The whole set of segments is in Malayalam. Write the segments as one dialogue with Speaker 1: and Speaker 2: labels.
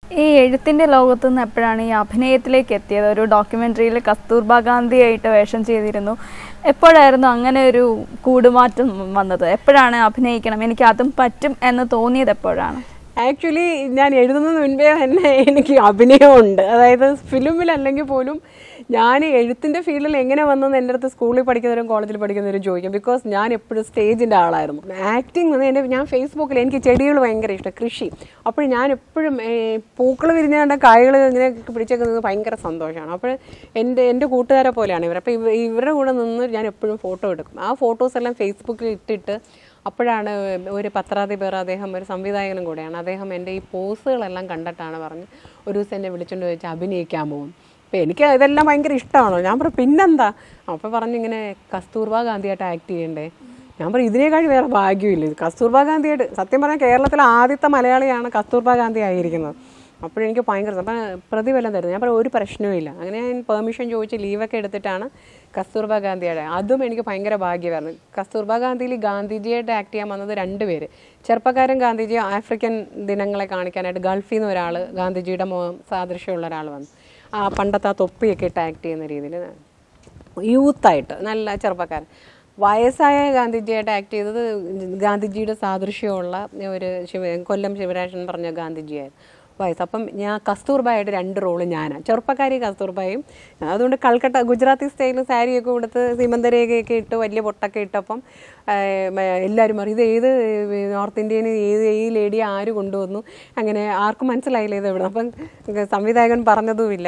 Speaker 1: ഈ എഴുത്തിന്റെ ലോകത്തു നിന്ന് എപ്പോഴാണ് ഈ അഭിനയത്തിലേക്ക് എത്തിയത് ഒരു ഡോക്യുമെന്ററിയിൽ കസ്തൂർബ ഗാന്ധി ആയിട്ട് വേഷം ചെയ്തിരുന്നു എപ്പോഴായിരുന്നു അങ്ങനെ ഒരു കൂടുമാറ്റം വന്നത് എപ്പോഴാണ് അഭിനയിക്കണം എനിക്ക് അതും പറ്റും എന്ന് തോന്നിയത് എപ്പോഴാണ്
Speaker 2: ആക്ച്വലി ഞാൻ എഴുതുന്നതിന് മുൻപേ തന്നെ എനിക്ക് അഭിനയമുണ്ട് അതായത് ഫിലിമിലല്ലെങ്കിൽ പോലും ഞാൻ എഴുത്തിൻ്റെ ഫീൽഡിൽ എങ്ങനെ വന്നെന്ന് എൻ്റെ അടുത്ത് സ്കൂളിൽ പഠിക്കുന്നവരും കോളേജിൽ പഠിക്കുന്നവരും ചോദിക്കും ബിക്കോസ് ഞാൻ എപ്പോഴും സ്റ്റേജിൻ്റെ ആളായിരുന്നു ആക്ടിങ് എന്ന് എൻ്റെ ഞാൻ ഫേസ്ബുക്കിൽ എനിക്ക് ചെടികൾ ഭയങ്കര ഇഷ്ടം കൃഷി അപ്പോൾ ഞാൻ എപ്പോഴും പൂക്കൾ വിരിഞ്ഞാണ്ട് കായകൾ ഇങ്ങനെ പിടിച്ചേക്കുന്നത് ഭയങ്കര സന്തോഷമാണ് അപ്പോൾ എൻ്റെ എൻ്റെ കൂട്ടുകാരെ പോലെയാണ് ഇവർ അപ്പോൾ ഇവ- ഇവരുടെ കൂടെ നിന്ന് ഞാൻ എപ്പോഴും ഫോട്ടോ എടുക്കും ആ ഫോട്ടോസ് എല്ലാം ഫേസ്ബുക്കിൽ ഇട്ടിട്ട് അപ്പോഴാണ് ഒരു പത്രാധിപർ അദ്ദേഹം ഒരു സംവിധായകനും കൂടെയാണ് അദ്ദേഹം എൻ്റെ ഈ പോസുകളെല്ലാം കണ്ടിട്ടാണ് പറഞ്ഞ് ഒരു ദിവസം എന്നെ വിളിച്ചുകൊണ്ട് ചോദിച്ചാൽ അഭിനയിക്കാൻ പോകും അപ്പോൾ എനിക്ക് ഇതെല്ലാം ഭയങ്കര ഇഷ്ടമാണോ ഞാൻ പറഞ്ഞു പിന്നെന്താ അപ്പോൾ പറഞ്ഞു ഇങ്ങനെ കസ്തൂർബ ഗാന്ധിയായിട്ട് ആക്ട് ചെയ്യണ്ടേ ഞാൻ പറയും ഇതിനേക്കാൾ വേറെ ഭാഗ്യമില്ല ഇത് കസ്തൂർബ ഗാന്ധിയായിട്ട് സത്യം പറഞ്ഞാൽ കേരളത്തിലെ ആദ്യത്തെ മലയാളിയാണ് കസ്തൂർബ ഗാന്ധി ആയിരിക്കുന്നത് അപ്പോഴെനിക്ക് ഭയങ്കര അപ്പം പ്രതിഫലം തരുന്നത് ഞാൻ പറഞ്ഞു ഒരു പ്രശ്നവും ഇല്ല അങ്ങനെ ഞാൻ പെർമിഷൻ ചോദിച്ച് ലീവൊക്കെ എടുത്തിട്ടാണ് കസ്തൂർബ ഗാന്ധിയുടെ അതും എനിക്ക് ഭയങ്കര ഭാഗ്യമായിരുന്നു കസ്തൂർബ ഗാന്ധിയിൽ ഗാന്ധിജിയായിട്ട് ആക്ട് ചെയ്യാൻ വന്നത് രണ്ടുപേര് ചെറുപ്പക്കാരൻ ഗാന്ധിജി ആഫ്രിക്കൻ ദിനങ്ങളെ കാണിക്കാനായിട്ട് ഗൾഫിൽ നിന്ന് ഒരാൾ ഗാന്ധിജിയുടെ മോ സാദൃശ്യമുള്ള ഒരാൾ വന്നു ആ പണ്ടത്തെ ആ തൊപ്പിയൊക്കെ ഇട്ട് ആക്ട് ചെയ്യുന്ന രീതിയിൽ യൂത്തായിട്ട് നല്ല ചെറുപ്പക്കാരൻ വയസ്സായ ഗാന്ധിജിയായിട്ട് ആക്ട് ചെയ്തത് ഗാന്ധിജിയുടെ സാദൃശ്യമുള്ള ഒരു ശിവ കൊല്ലം ശിവരാജൻ പറഞ്ഞ ഗാന്ധിജിയായിരുന്നു വയസ്സ് അപ്പം ഞാൻ കസ്തൂർബായിട്ട് രണ്ട് റോള് ഞാനാണ് ചെറുപ്പക്കാരി കസ്തൂർബായും അതുകൊണ്ട് കൽക്കട്ട ഗുജറാത്തി സ്റ്റൈലിൽ സാരിയൊക്കെ കൊടുത്ത് സീമന്തരേഖയൊക്കെ ഇട്ട് വലിയ പൊട്ടൊക്കെ ഇട്ടപ്പം എല്ലാവരും പറയും ഇത് ഏത് നോർത്ത് ഇന്ത്യയിൽ ഏത് ഈ ലേഡി ആര് കൊണ്ടുവന്നു അങ്ങനെ ആർക്കും മനസ്സിലായില്ല ഇത് എവിടെ അപ്പം സംവിധായകൻ പറഞ്ഞതുമില്ല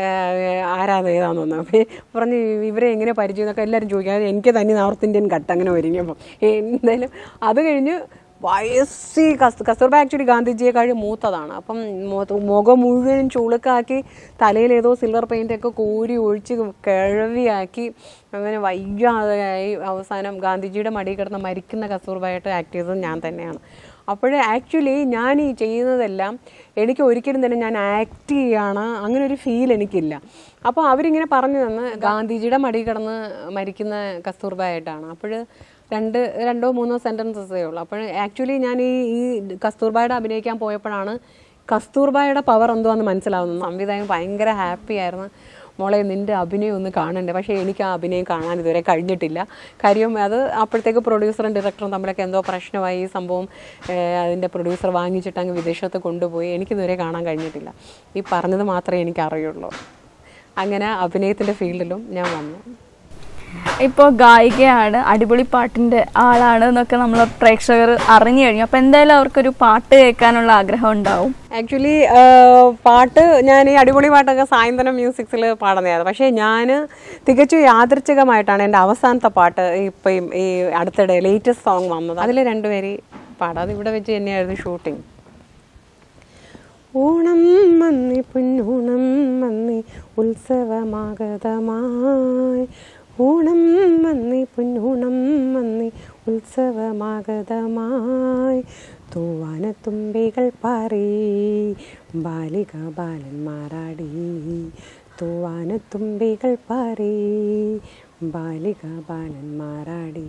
Speaker 2: ആരാണ് ഏതാണെന്ന് അപ്പം പറഞ്ഞ് ഇവരെ എങ്ങനെ പരിചയം എന്നൊക്കെ എല്ലാവരും ചോദിക്കും അത് എനിക്ക് തന്നെ നോർത്ത് ഇന്ത്യൻ കട്ട് അങ്ങനെ ഒരുങ്ങിയപ്പം എന്തായാലും അത് കഴിഞ്ഞ് വയസ്സി കസ് കസ്തൂർബ ആക്ച്വലി ഗാന്ധിജിയെക്കാൾ മൂത്തതാണ് അപ്പം മു- മുഖം മുഴുവൻ ചുളുക്കാക്കി തലയിൽ ഏതോ സിൽവർ പെയിൻ്റ് ഒക്കെ കോരി ഒഴിച്ച് കിഴവിയാക്കി അങ്ങനെ വയ്യാതെയായി അവസാനം ഗാന്ധിജിയുടെ മടി കിടന്ന് മരിക്കുന്ന കസ്തൂർബായിട്ട് ആക്ട് ചെയ്തത് ഞാൻ തന്നെയാണ് അപ്പോൾ ആക്ച്വലി ഞാൻ ഈ ചെയ്യുന്നതെല്ലാം എനിക്ക് ഒരിക്കലും തന്നെ ഞാൻ ആക്ട് ചെയ്യാണ് അങ്ങനെ ഒരു ഫീൽ എനിക്കില്ല അപ്പോൾ അവരിങ്ങനെ പറഞ്ഞു തന്ന് ഗാന്ധിജിയുടെ മടി കിടന്ന് മരിക്കുന്ന കസ്തൂർബായിട്ടാണ് അപ്പോൾ രണ്ട് രണ്ടോ മൂന്നോ സെൻറ്റൻസസേ ഉള്ളൂ അപ്പോൾ ആക്ച്വലി ഞാൻ ഈ ഈ കസ്തൂർബായുടെ അഭിനയിക്കാൻ പോയപ്പോഴാണ് കസ്തൂർബായുടെ പവർ എന്തുവാന്ന് മനസ്സിലാവുന്നത് സംവിധായകൻ ഭയങ്കര ഹാപ്പി ആയിരുന്നു മോളെ നിൻ്റെ അഭിനയം ഒന്ന് കാണണ്ടേ പക്ഷേ എനിക്ക് ആ അഭിനയം കാണാൻ ഇതുവരെ കഴിഞ്ഞിട്ടില്ല കാര്യം അത് അപ്പോഴത്തേക്ക് പ്രൊഡ്യൂസറും ഡയറക്ടറും തമ്മിലൊക്കെ എന്തോ പ്രശ്നമായി ഈ സംഭവം ഏഹ്, അതിൻ്റെ പ്രൊഡ്യൂസർ വാങ്ങിച്ചിട്ട് അങ്ങ് വിദേശത്ത് കൊണ്ടുപോയി എനിക്കിതുവരെ കാണാൻ കഴിഞ്ഞിട്ടില്ല ഈ പറഞ്ഞത് മാത്രമേ എനിക്ക് അറിയുള്ളൂ അങ്ങനെ അഭിനയത്തിൻ്റെ ഫീൽഡിലും ഞാൻ വന്നു
Speaker 1: ഇപ്പോൾ ഗായികയാണ് അടിപൊളി പാട്ടിന്റെ ആളാണ് എന്നൊക്കെ നമ്മൾ പ്രേക്ഷകർ അറിഞ്ഞു കഴിഞ്ഞു അപ്പോൾ എന്തായാലും അവർക്കൊരു പാട്ട് കേൾക്കാനുള്ള ആഗ്രഹം ഉണ്ടാവും
Speaker 2: ആക്ച്വലി പാട്ട് ഞാൻ ഈ അടിപൊളി പാട്ടൊക്കെ സായന്തനം മ്യൂസിക്സിൽ പാടുന്നതാണ് പക്ഷേ ഞാൻ തികച്ചും യാദൃച്ഛികമായിട്ടാണ് എൻ്റെ അവസാനത്തെ പാട്ട് ഇപ്പം ഈ അടുത്തിടെ ലേറ്റസ്റ്റ് സോങ് വന്നത് അതിൽ രണ്ടുപേര് പാടാം അത് ഇവിടെ വെച്ച് തന്നെയായിരുന്നു ഷൂട്ടിങ് ഓണം മന്നി പൊന്നോണം മന്നി ഉത്സവമാഗതമായി ഓണം മന്നി പൊന്നോണം മന്നി ഉത്സവമാഗതമായി തൂവാനത്തുമ്പികൾ പാറി ബാലിക ബാലന്മാരാടി തൂവാനത്തുമ്പികൾ പാറി ബാലിക ബാലന്മാരാടി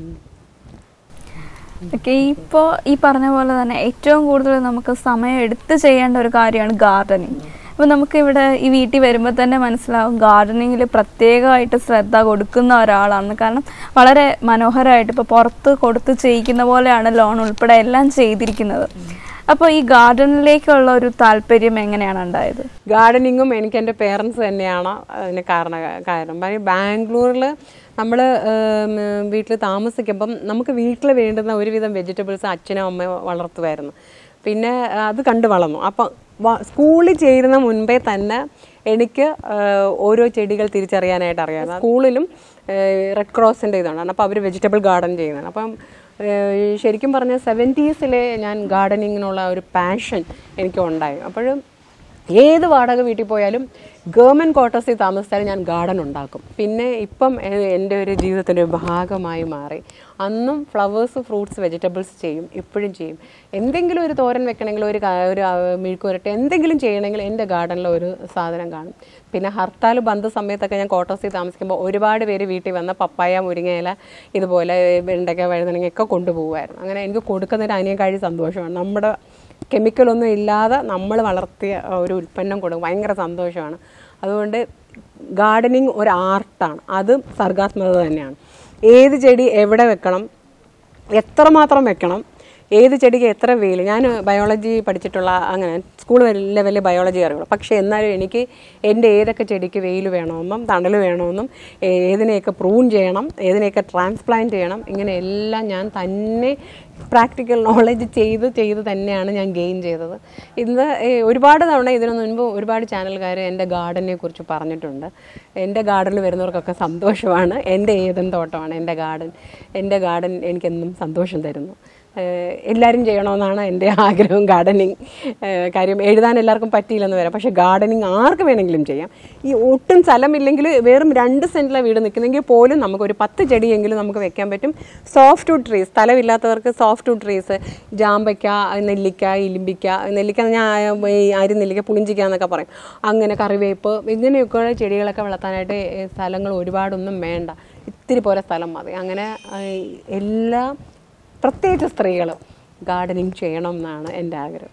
Speaker 1: ഓക്കെ ഇപ്പോൾ ഈ പറഞ്ഞ പോലെ തന്നെ ഏറ്റവും കൂടുതൽ നമുക്ക് സമയം എടുത്ത് ചെയ്യേണ്ട ഒരു കാര്യമാണ് ഗാർഡനിങ് അപ്പോൾ നമുക്ക് ഇവിടെ ഈ വീട്ടിൽ വരുമ്പോൾ തന്നെ മനസ്സിലാവും ഗാർഡനിങ്ങിൽ പ്രത്യേകമായിട്ട് ശ്രദ്ധ കൊടുക്കുന്ന ഒരാളാണ് കാരണം വളരെ മനോഹരമായിട്ട് ഇപ്പോൾ പുറത്ത് കൊടുത്ത് ചെയ്യിക്കുന്ന പോലെയാണ് ലോൺ ഉൾപ്പെടെ എല്ലാം ചെയ്തിരിക്കുന്നത് അപ്പോൾ ഈ ഗാർഡനിലേക്കുള്ള ഒരു താല്പര്യം എങ്ങനെയാണ് ഉണ്ടായത്
Speaker 2: ഗാർഡനിങ്ങും എനിക്ക് എൻ്റെ പേരൻസ് തന്നെയാണ് അതിന് കാരണ കാരണം കാര്യം ബാംഗ്ലൂരിൽ നമ്മൾ വീട്ടിൽ താമസിക്കുമ്പം നമുക്ക് വീട്ടിൽ വേണ്ടുന്ന ഒരുവിധം വെജിറ്റബിൾസ് അച്ഛനും അമ്മയും വളർത്തുമായിരുന്നു പിന്നെ ആ, അത് കണ്ട് വളർന്നു അപ്പം വ- സ്കൂളിൽ ചേരുന്ന മുൻപേ തന്നെ എനിക്ക് ആ, ഓരോ ചെടികൾ തിരിച്ചറിയാനായിട്ട് അറിയാം സ്കൂളിലും റെഡ് ക്രോസിൻ്റെ ഇതാണ് അപ്പോൾ അവർ വെജിറ്റബിൾ ഗാർഡൻ ചെയ്യുന്നതാണ് അപ്പം ഏഹ് ശരിക്കും പറഞ്ഞാൽ സെവൻറ്റീസിലെ ഞാൻ ഗാർഡനിങ്ങിനുള്ള ഒരു പാഷൻ എനിക്ക് ഉണ്ടായി അപ്പോഴും ഏത് വാടക വീട്ടിൽ പോയാലും ഗവൺമെൻറ് ക്വാർട്ടേഴ്സിൽ താമസിച്ചാലും ഞാൻ ഗാർഡൻ ഉണ്ടാക്കും പിന്നെ ഇപ്പം എ- എൻ്റെ ഒരു ജീവിതത്തിൻ്റെ ഒരു ഭാഗമായി മാറി അന്നും ഫ്ലവേഴ്സ് ഫ്രൂട്ട്സ് വെജിറ്റബിൾസ് ചെയ്യും ഇപ്പോഴും ചെയ്യും എന്തെങ്കിലും ഒരു തോരൻ വെക്കണമെങ്കിൽ ഒരു ക- ഒരു ആ, മെഴുക്കുരട്ട് എന്തെങ്കിലും ചെയ്യണമെങ്കിൽ എൻ്റെ ഗാർഡനിൽ ഒരു സാധനം കാണും പിന്നെ ഹർത്താൽ ബന്ദ് സമയത്തൊക്കെ ഞാൻ ക്വാർട്ടേഴ്സിൽ താമസിക്കുമ്പോൾ ഒരുപാട് പേര് വീട്ടിൽ വന്ന പപ്പായ മുരിങ്ങയില ഇതുപോലെ വെണ്ടയ്ക്ക വഴുതനങ്ങയൊക്കെ കൊണ്ടുപോകുമായിരുന്നു അങ്ങനെ എനിക്ക് കൊടുക്കുന്നതിന് അതിനേക്കാളും സന്തോഷമാണ് നമ്മുടെ കെമിക്കലൊന്നും ഇല്ലാതെ നമ്മൾ വളർത്തിയ ഒരു ഉൽപ്പന്നം കൊടുക്കും ഭയങ്കര സന്തോഷമാണ് അതുകൊണ്ട് ഗാർഡനിങ് ഒരു ആർട്ടാണ് അത് സർഗാത്മകത തന്നെയാണ് ഏത് ചെടി എവിടെ വെക്കണം എത്രമാത്രം വെക്കണം ഏത് ചെടിക്ക് എത്ര വെയിൽ ഞാൻ ബയോളജി പഠിച്ചിട്ടുള്ള അങ്ങനെ സ്കൂൾ ലെവലിൽ ബയോളജി അറിയുള്ളൂ പക്ഷേ എന്നാലും എനിക്ക് എൻ്റെ ഏതൊക്കെ ചെടിക്ക് വെയിൽ വേണമെന്നും തണൽ വേണമെന്നും ഏതിനെയൊക്കെ പ്രൂൺ ചെയ്യണം ഏതിനെയൊക്കെ ട്രാൻസ്പ്ലാന്റ് ചെയ്യണം ഇങ്ങനെ എല്ലാം ഞാൻ തന്നെ പ്രാക്ടിക്കൽ നോളജ് ചെയ്ത് ചെയ്ത് തന്നെയാണ് ഞാൻ ഗെയിൻ ചെയ്തത് ഇന്ന് ഏഹ്, ഒരുപാട് തവണ ഇതിനു മുൻപ് ഒരുപാട് ചാനലുകാർ എൻ്റെ ഗാർഡനെ കുറിച്ച് പറഞ്ഞിട്ടുണ്ട് എൻ്റെ ഗാർഡനിൽ വരുന്നവർക്കൊക്കെ സന്തോഷമാണ് എൻ്റെ ഏതൻ തോട്ടമാണ് എൻ്റെ ഗാർഡൻ എൻ്റെ ഗാർഡൻ എനിക്കെന്നും സന്തോഷം തരുന്നു ഏഹ്, എല്ലാവരും ചെയ്യണമെന്നാണ് എൻ്റെ ആഗ്രഹം ഗാർഡനിങ് കാര്യം എഴുതാൻ എല്ലാവർക്കും പറ്റിയില്ലെന്ന് വരാം പക്ഷേ ഗാർഡനിങ് ആർക്ക് വേണമെങ്കിലും ചെയ്യാം ഈ ഒട്ടും സ്ഥലമില്ലെങ്കിൽ വെറും രണ്ട് സെൻറ്റിലെ വീട് നിൽക്കുന്നെങ്കിൽ പോലും നമുക്ക് ഒരു പത്ത് ചെടിയെങ്കിലും നമുക്ക് വെക്കാൻ പറ്റും സോഫ്റ്റ് വുഡ് ട്രീസ് സ്ഥലമില്ലാത്തവർക്ക് സോഫ്റ്റ് വുഡ് ട്രീസ് ജാമ്പയ്ക്ക നെല്ലിക്ക ഇലിമ്പിക്ക നെല്ലിക്ക ഞാൻ ഈ അരി നെല്ലിക്ക പുളിഞ്ചിക്ക എന്നൊക്കെ പറയും അങ്ങനെ കറിവേപ്പ് ഇങ്ങനെയൊക്കെയുള്ള ചെടികളൊക്കെ വളർത്താനായിട്ട് ഏ, സ്ഥലങ്ങൾ ഒരുപാടൊന്നും വേണ്ട ഇത്തിരി പോലെ സ്ഥലം മതി അങ്ങനെ ആ, എല്ലാ പ്രത്യേകിച്ച് സ്ത്രീകൾ ഗാർഡനിങ് ചെയ്യണം എന്നാണ് എൻ്റെ ആഗ്രഹം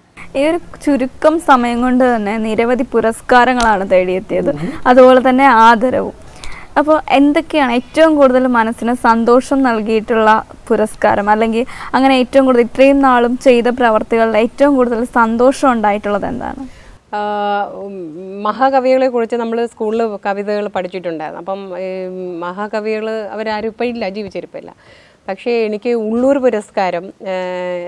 Speaker 1: ഈ ഒരു ചുരുക്കം സമയം കൊണ്ട് തന്നെ നിരവധി പുരസ്കാരങ്ങളാണ് തേടിയെത്തിയത് അതുപോലെ തന്നെ ആദരവും അപ്പോൾ എന്തൊക്കെയാണ് ഏറ്റവും കൂടുതൽ മനസ്സിന് സന്തോഷം നൽകിയിട്ടുള്ള പുരസ്കാരം അല്ലെങ്കിൽ അങ്ങനെ ഏറ്റവും കൂടുതൽ ഇത്രയും നാളും ചെയ്ത പ്രവർത്തികളിൽ ഏറ്റവും കൂടുതൽ സന്തോഷം ഉണ്ടായിട്ടുള്ളത് എന്താണ്
Speaker 2: ആഹ് ഉം മഹാകവികളെ കുറിച്ച് നമ്മൾ സ്കൂളിൽ കവിതകൾ പഠിച്ചിട്ടുണ്ടായിരുന്നു അപ്പം ഈ മഹാകവികൾ അവരാരും ഇപ്പം ഇല്ല ജീവിച്ചിരിപ്പില്ല പക്ഷേ എനിക്ക് ഉള്ളൂർ പുരസ്കാരം ആഹ്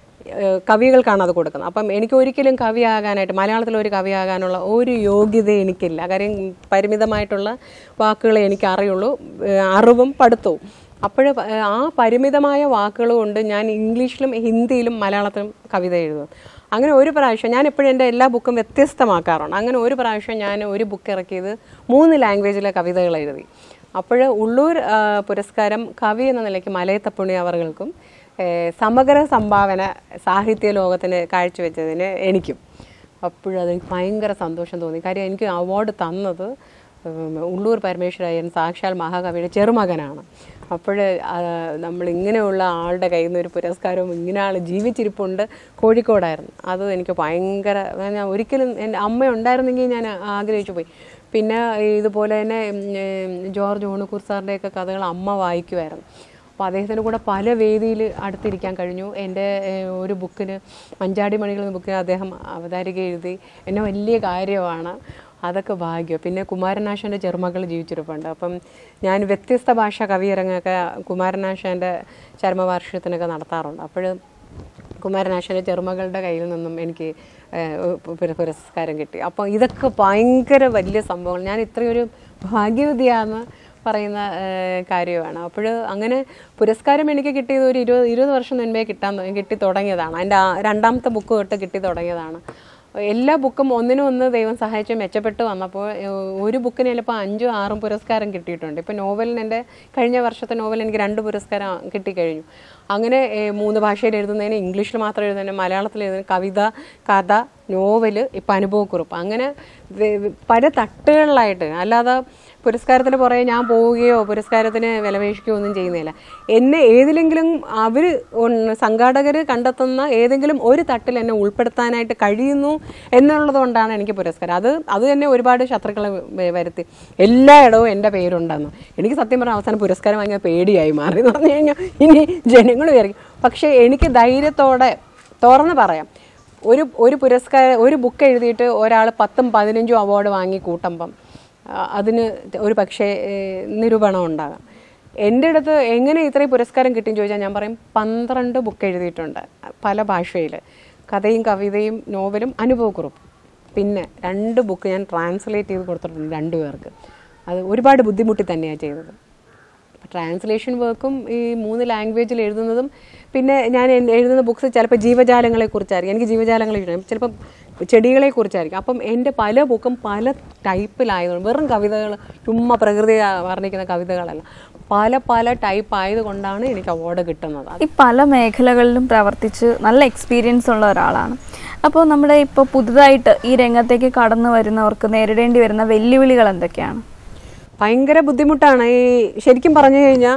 Speaker 2: ഏഹ് കവികൾക്കാണ് അത് കൊടുക്കുന്നത് അപ്പം എനിക്ക് ഒരിക്കലും കവിയാകാനായിട്ട് മലയാളത്തിൽ ഒരു കവിയാകാനുള്ള ഒരു യോഗ്യത എനിക്കില്ല കാര്യം പരിമിതമായിട്ടുള്ള വാക്കുകളെ എനിക്ക് അറിയുള്ളൂ ഏഹ് അറിവും പഠിത്തവും അപ്പോൾ ആ പരിമിതമായ വാക്കുകൾ കൊണ്ട് ഞാൻ ഇംഗ്ലീഷിലും ഹിന്ദിയിലും മലയാളത്തിലും കവിത എഴുതും അങ്ങനെ ഒരു പ്രാവശ്യം ഞാൻ എപ്പോഴും എൻ്റെ എല്ലാ ബുക്കും വ്യത്യസ്തമാക്കാറുണ്ട് അങ്ങനെ ഒരു പ്രാവശ്യം ഞാൻ ഒരു ബുക്ക് ഇറക്കിയത് മൂന്ന് ലാംഗ്വേജിലെ കവിതകൾ എഴുതി അപ്പോൾ ഉള്ളൂർ ആ, പുരസ്കാരം കവി എന്ന നിലയ്ക്ക് മലയത്തപ്പുണി അവർകൾക്കും ഏഹ്, സമഗ്ര സംഭാവന സാഹിത്യ ലോകത്തിന് കാഴ്ചവെച്ചതിന് എനിക്കും അപ്പോഴത് ഭയങ്കര സന്തോഷം തോന്നി കാര്യം എനിക്ക് അവാർഡ് തന്നത് ഉം, ഉള്ളൂർ പരമേശ്വരയ്യൻ സാക്ഷാൽ മഹാകവിയുടെ ചെറുമകനാണ് അപ്പോൾ നമ്മൾ ഇങ്ങനെയുള്ള ആളുടെ കയ്യിൽ നിന്ന് ഒരു പുരസ്കാരവും ഇങ്ങനെ ആൾ ജീവിച്ചിരിപ്പുണ്ട് കോഴിക്കോടായിരുന്നു അത് എനിക്ക് ഭയങ്കര ഞാൻ ഒരിക്കലും എൻ്റെ അമ്മ ഉണ്ടായിരുന്നെങ്കിൽ ഞാൻ ആഗ്രഹിച്ചു പോയി പിന്നെ ഇതുപോലെ തന്നെ ഉം, ഏം, ജോർജ് ഓണക്കൂർ സാറിൻ്റെയൊക്കെ കഥകൾ അമ്മ വായിക്കുമായിരുന്നു അപ്പോൾ അദ്ദേഹത്തിൻ്റെ കൂടെ പല വേദിയിൽ അടുത്തിരിക്കാൻ കഴിഞ്ഞു എൻ്റെ ഏഹ്, ഒരു ബുക്കിന് മഞ്ചാടി മണികൾ എന്ന ബുക്കിന് അദ്ദേഹം അവതാരിക എഴുതി എന്നെ വലിയ കാര്യമാണ് അതൊക്കെ ഭാഗ്യം പിന്നെ കുമാരനാശാൻ്റെ ചെറുമകൾ ജീവിച്ചിരിപ്പുണ്ട് അപ്പം ഞാൻ വ്യത്യസ്ത ഭാഷ കവിയരങ്ങൊക്കെ കുമാരനാശാൻ്റെ ചരമവാർഷികത്തിനൊക്കെ നടത്താറുണ്ട് അപ്പോൾ കുമാരനാശാൻ്റെ ചെറുമകളുടെ കയ്യിൽ നിന്നും എനിക്ക് ഏഹ്, പുര- പുരസ്കാരം കിട്ടി അപ്പോൾ ഇതൊക്കെ ഭയങ്കര വലിയ സംഭവങ്ങൾ ഞാൻ ഇത്രയൊരു ഭാഗ്യവതിയാന്ന് പറയുന്ന ഏഹ്, കാര്യമാണ് അപ്പോൾ അങ്ങനെ പുരസ്കാരം എനിക്ക് കിട്ടിയത് ഒരു ഇരുപത് ഇരുപത് വർഷം മുൻപേ കിട്ടാൻ കിട്ടി തുടങ്ങിയതാണ് എൻ്റെ ആ രണ്ടാമത്തെ ബുക്ക് തൊട്ട് കിട്ടി തുടങ്ങിയതാണ് എല്ലാ ബുക്കും ഒന്നിനും ഒന്ന് ദൈവം സഹായിച്ച് മെച്ചപ്പെട്ട് വന്നപ്പോൾ ഏഹ്, ഒരു ബുക്കിന് ചിലപ്പോൾ അഞ്ചും ആറും പുരസ്കാരം കിട്ടിയിട്ടുണ്ട് ഇപ്പോൾ നോവലിന് എൻ്റെ കഴിഞ്ഞ വർഷത്തെ നോവൽ എനിക്ക് രണ്ട് പുരസ്കാരം കിട്ടിക്കഴിഞ്ഞു അങ്ങനെ ഏഹ്, മൂന്ന് ഭാഷയിൽ എഴുതുന്നതിന് ഇംഗ്ലീഷിൽ മാത്രം എഴുതുന്നതിന് മലയാളത്തിൽ എഴുതുന്നതിന് കവിത കഥ നോവല് ഇപ്പം അനുഭവക്കുറിപ്പ് അങ്ങനെ വെ- വെ- പല തട്ടുകളിലായിട്ട് അല്ലാതെ പുരസ്കാരത്തിന് പുറകെ ഞാൻ പോവുകയോ പുരസ്കാരത്തിന് വിലപേക്ഷിക്കുകയോ ഒന്നും ചെയ്യുന്നില്ല എന്നെ ഏതിലെങ്കിലും അവർ സംഘാടകർ കണ്ടെത്തുന്ന ഏതെങ്കിലും ഒരു തട്ടിൽ എന്നെ ഉൾപ്പെടുത്താനായിട്ട് കഴിയുന്നു എന്നുള്ളത് കൊണ്ടാണ് എനിക്ക് പുരസ്കാരം അത് അത് തന്നെ ഒരുപാട് ശത്രുക്കളെ വ- വരുത്തി എല്ലായിടവും എൻ്റെ പേരുണ്ടെന്ന് എനിക്ക് സത്യം പറഞ്ഞാൽ അവസാനം പുരസ്കാരം വാങ്ങിയ പേടിയായി മാറി എന്ന് പറഞ്ഞു കഴിഞ്ഞാൽ ഇനി ജനങ്ങൾ വിചാരിക്കും പക്ഷേ എനിക്ക് ധൈര്യത്തോടെ തുറന്ന് പറയാം ഒരു ഒരു പുരസ്കാരം ഒരു ബുക്ക് എഴുതിയിട്ട് ഒരാൾ പത്തും പതിനഞ്ചും അവാർഡ് വാങ്ങി കൂട്ടുമ്പം ആ, അതിന് ഒരു പക്ഷേ ഏഹ്, നിരൂപണം ഉണ്ടാകാം എൻ്റെ അടുത്ത് എങ്ങനെ ഇത്രയും പുരസ്കാരം കിട്ടിയെന്ന് ചോദിച്ചാൽ ഞാൻ പറയും പന്ത്രണ്ട് ബുക്ക് എഴുതിയിട്ടുണ്ട് പല ഭാഷയിൽ കഥയും കവിതയും നോവലും അനുഭവക്കുറിപ്പും പിന്നെ രണ്ട് ബുക്ക് ഞാൻ ട്രാൻസ്ലേറ്റ് ചെയ്ത് കൊടുത്തിട്ടുണ്ട് രണ്ടു പേർക്ക് അത് ഒരുപാട് ബുദ്ധിമുട്ടി തന്നെയാണ് ചെയ്തത് ട്രാൻസ്ലേഷൻ വർക്കും ഈ മൂന്ന് ലാംഗ്വേജിൽ എഴുതുന്നതും പിന്നെ ഞാൻ എൻ- എഴുതുന്ന ബുക്സ് ചിലപ്പോൾ ജീവജാലങ്ങളെ കുറിച്ചായിരിക്കും എനിക്ക് ജീവജാലങ്ങളെ ഇഷ്ടം ചിലപ്പം ചെടികളെ കുറിച്ചായിരിക്കും അപ്പം എൻ്റെ പല ബുക്കും പല ടൈപ്പിലായതുകൊണ്ട് വെറും കവിതകൾ ചുമ്മാ പ്രകൃതി വർണ്ണിക്കുന്ന കവിതകളല്ല പല പല ടൈപ്പ് ആയതുകൊണ്ടാണ് എനിക്ക് അവാർഡ് കിട്ടുന്നത്
Speaker 1: ഈ പല മേഖലകളിലും പ്രവർത്തിച്ച് നല്ല എക്സ്പീരിയൻസ് ഉള്ള ഒരാളാണ് അപ്പോൾ നമ്മുടെ ഇപ്പോൾ പുതുതായിട്ട് ഈ രംഗത്തേക്ക് കടന്നു വരുന്നവർക്ക് നേരിടേണ്ടി വരുന്ന വെല്ലുവിളികൾ എന്തൊക്കെയാണ്
Speaker 2: ഭയങ്കര ബുദ്ധിമുട്ടാണ് ഈ ശരിക്കും പറഞ്ഞു കഴിഞ്ഞാൽ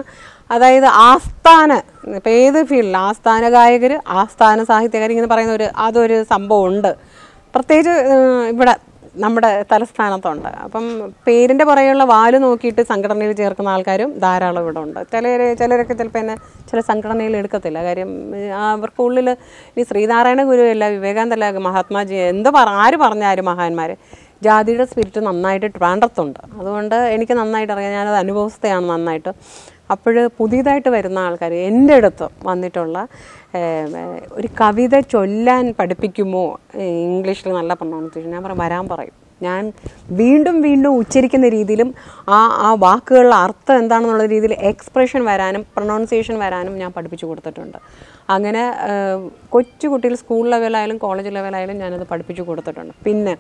Speaker 2: അതായത് ആസ്ഥാന ഇപ്പം ഏത് ഫീൽഡിൽ ആസ്ഥാന ഗായകർ ആസ്ഥാന സാഹിത്യകാർ ഇങ്ങനെ പറയുന്ന ഒരു അതൊരു സംഭവം ഉണ്ട് പ്രത്യേകിച്ച് ഏഹ്, ഇവിടെ നമ്മുടെ തലസ്ഥാനത്തുണ്ട് അപ്പം പേരിൻ്റെ പുറകെയുള്ള വാല് നോക്കിയിട്ട് സംഘടനയിൽ ചേർക്കുന്ന ആൾക്കാരും ധാരാളം ഇവിടെ ഉണ്ട് ചിലർ ചിലരൊക്കെ ചിലപ്പോൾ എന്നെ ചില സംഘടനയിൽ എടുക്കത്തില്ല കാര്യം ഏഹ്, അവർക്ക് ഉള്ളിൽ ഈ ശ്രീനാരായണ ഗുരുവല്ല വിവേകാനന്ദല്ല മഹാത്മാജി എന്ത് പറ ആര് പറഞ്ഞാലും മഹാന്മാർ ജാതിയുടെ സ്പിരിറ്റ് നന്നായിട്ട് ട്രാൻഡത്തുണ്ട് അതുകൊണ്ട് എനിക്ക് നന്നായിട്ട് അറിയാം ഞാനത് അനുഭവസ്ഥയാണ് നന്നായിട്ട് അപ്പോൾ പുതിയതായിട്ട് വരുന്ന ആൾക്കാർ എൻ്റെ അടുത്ത് വന്നിട്ടുള്ള ഏം, ഏ, ഒരു കവിത ചൊല്ലാൻ പഠിപ്പിക്കുമോ ഏ, ഇംഗ്ലീഷിൽ നല്ല പ്രൊണൗൺസിയേഷൻ ഞാൻ പറയും വരാൻ പറയും ഞാൻ വീണ്ടും വീണ്ടും ഉച്ചരിക്കുന്ന രീതിയിലും ആ ആ വാക്കുകളുടെ അർത്ഥം എന്താണെന്നുള്ള രീതിയിൽ എക്സ്പ്രഷൻ വരാനും പ്രൊണൗൺസിയേഷൻ വരാനും ഞാൻ പഠിപ്പിച്ചു കൊടുത്തിട്ടുണ്ട് അങ്ങനെ ഏഹ്, കൊച്ചു കുട്ടികൾ സ്കൂൾ ലെവലായാലും കോളേജ് ലെവലായാലും ഞാനത് പഠിപ്പിച്ചു കൊടുത്തിട്ടുണ്ട് പിന്നെ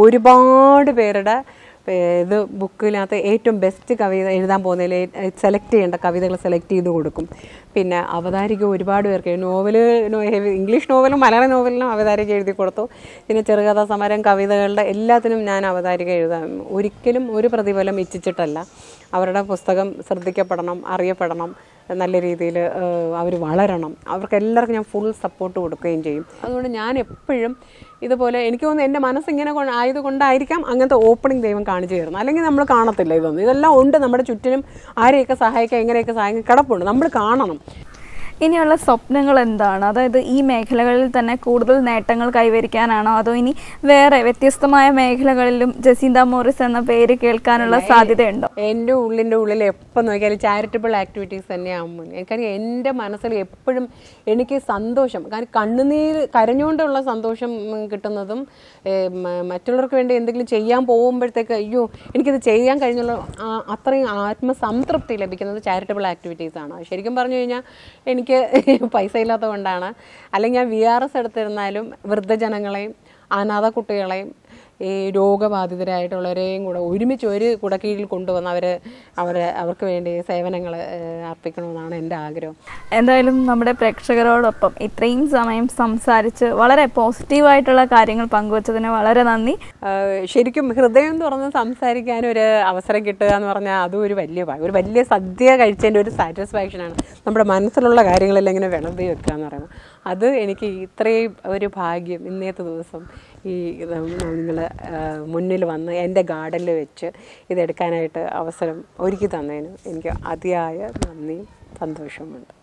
Speaker 2: ഒരുപാട് പേരുടെ ഏഹ്, ഇത് ബുക്കിനകത്ത് ഏറ്റവും ബെസ്റ്റ് കവിത എഴുതാൻ പോകുന്നതിൽ സെലക്ട് ചെയ്യേണ്ട കവിതകൾ സെലക്ട് ചെയ്ത് കൊടുക്കും പിന്നെ അവതാരിക ഒരുപാട് പേർക്ക് നോവല് നോ- ഇംഗ്ലീഷ് നോവലും മലയാളം നോവലിനും അവതാരിക എഴുതി കൊടുത്തു പിന്നെ ചെറുകഥാ സമരം കവിതകളുടെ എല്ലാത്തിനും ഞാൻ അവതാരിക എഴുതാൻ ഒരിക്കലും ഒരു പ്രതിഫലം ഇച്ഛിച്ചിട്ടല്ല അവരുടെ പുസ്തകം ശ്രദ്ധിക്കപ്പെടണം അറിയപ്പെടണം നല്ല രീതിയിൽ അവർ വളരണം അവർക്ക് എല്ലാവർക്കും ഞാൻ ഫുൾ സപ്പോർട്ട് കൊടുക്കുകയും ചെയ്യും അതുകൊണ്ട് ഞാൻ എപ്പോഴും ഇതുപോലെ എനിക്ക് തോന്നുന്നു എൻ്റെ മനസ്സിങ്ങനെ കൊ- ആയതുകൊണ്ടായിരിക്കാം അങ്ങനത്തെ ഓപ്പണിംഗ് ദൈവം കാണിച്ചു തരുന്നത് അല്ലെങ്കിൽ നമ്മൾ കാണത്തില്ല ഇതൊന്നും ഇതെല്ലാം ഉണ്ട് നമ്മുടെ ചുറ്റിനും ആരെയൊക്കെ സഹായിക്കാം എങ്ങനെയൊക്കെ സഹായിക്കാം കിടപ്പുണ്ട് നമ്മൾ കാണണം
Speaker 1: ഇനിയുള്ള സ്വപ്നങ്ങൾ എന്താണ് അതായത് ഈ മേഖലകളിൽ തന്നെ കൂടുതൽ നേട്ടങ്ങൾ കൈവരിക്കാനാണോ അതോ ഇനി വേറെ വ്യത്യസ്തമായ മേഖലകളിലും ജസീന്ത മോറിസ് എന്ന പേര് കേൾക്കാനുള്ള സാധ്യതയുണ്ടോ
Speaker 2: എൻ്റെ ഉള്ളിൻ്റെ ഉള്ളിൽ എപ്പോൾ നോക്കിയാലും ചാരിറ്റബിൾ ആക്ടിവിറ്റീസ് തന്നെയാവും മുന്നിൽ എനിക്കറിയാം എൻ്റെ മനസ്സിൽ എപ്പോഴും എനിക്ക് സന്തോഷം കാരണം കണ്ണുനീര് കരഞ്ഞുകൊണ്ടുള്ള സന്തോഷം ഉം, കിട്ടുന്നതും ഏ, മ- മറ്റുള്ളവർക്ക് വേണ്ടി എന്തെങ്കിലും ചെയ്യാൻ പോകുമ്പോഴത്തേക്ക് അയ്യോ എനിക്കിത് ചെയ്യാൻ കഴിഞ്ഞുള്ള ആ- അത്രയും ആത്മസംതൃപ്തി ലഭിക്കുന്നത് ചാരിറ്റബിൾ ആക്ടിവിറ്റീസ് ആണ് ശരിക്കും പറഞ്ഞു കഴിഞ്ഞാൽ എനിക്ക് പൈസ ഇല്ലാത്തത് കൊണ്ടാണ് അല്ലെങ്കിൽ ഞാൻ വി ആർ എസ് എടുത്തിരുന്നാലും വൃദ്ധജനങ്ങളെയും അനാഥ കുട്ടികളെയും ഈ രോഗബാധിതരായിട്ടുള്ളവരെയും കൂടെ ഒരുമിച്ച് ഒരു കുടക്കീഴിൽ കൊണ്ടുവന്ന് അവർ അവരെ അവർക്ക് വേണ്ടി സേവനങ്ങൾ അർപ്പിക്കണമെന്നാണ് എൻ്റെ ആഗ്രഹം
Speaker 1: എന്തായാലും നമ്മുടെ പ്രേക്ഷകരോടൊപ്പം ഇത്രയും സമയം സംസാരിച്ച് വളരെ പോസിറ്റീവായിട്ടുള്ള കാര്യങ്ങൾ പങ്കുവച്ചതിന് വളരെ നന്ദി
Speaker 2: ആഹ് ശരിക്കും ഹൃദയം തുറന്ന് സംസാരിക്കാൻ ഒരു അവസരം കിട്ടുക എന്ന് പറഞ്ഞാൽ അതും ഒരു വലിയ ഭാഗ്യം ഒരു വലിയ സദ്യ കഴിച്ചതിൻ്റെ ഒരു സാറ്റിസ്ഫാക്ഷനാണ് നമ്മുടെ മനസ്സിലുള്ള കാര്യങ്ങളെല്ലാം ഇങ്ങനെ വിളമ്പി വെക്കുക എന്ന് പറയുന്നത് അത് എനിക്ക് ഇത്രയും ഒരു ഭാഗ്യം ഇന്നത്തെ ദിവസം ഈ നിങ്ങൾ മുന്നിൽ വന്ന് എൻ്റെ ഗാർഡനിൽ വെച്ച് ഇതെടുക്കാനായിട്ട് അവസരം ഒരുക്കി തന്നതിന് എനിക്ക് അതിയായ നന്ദിയും സന്തോഷവുമുണ്ട്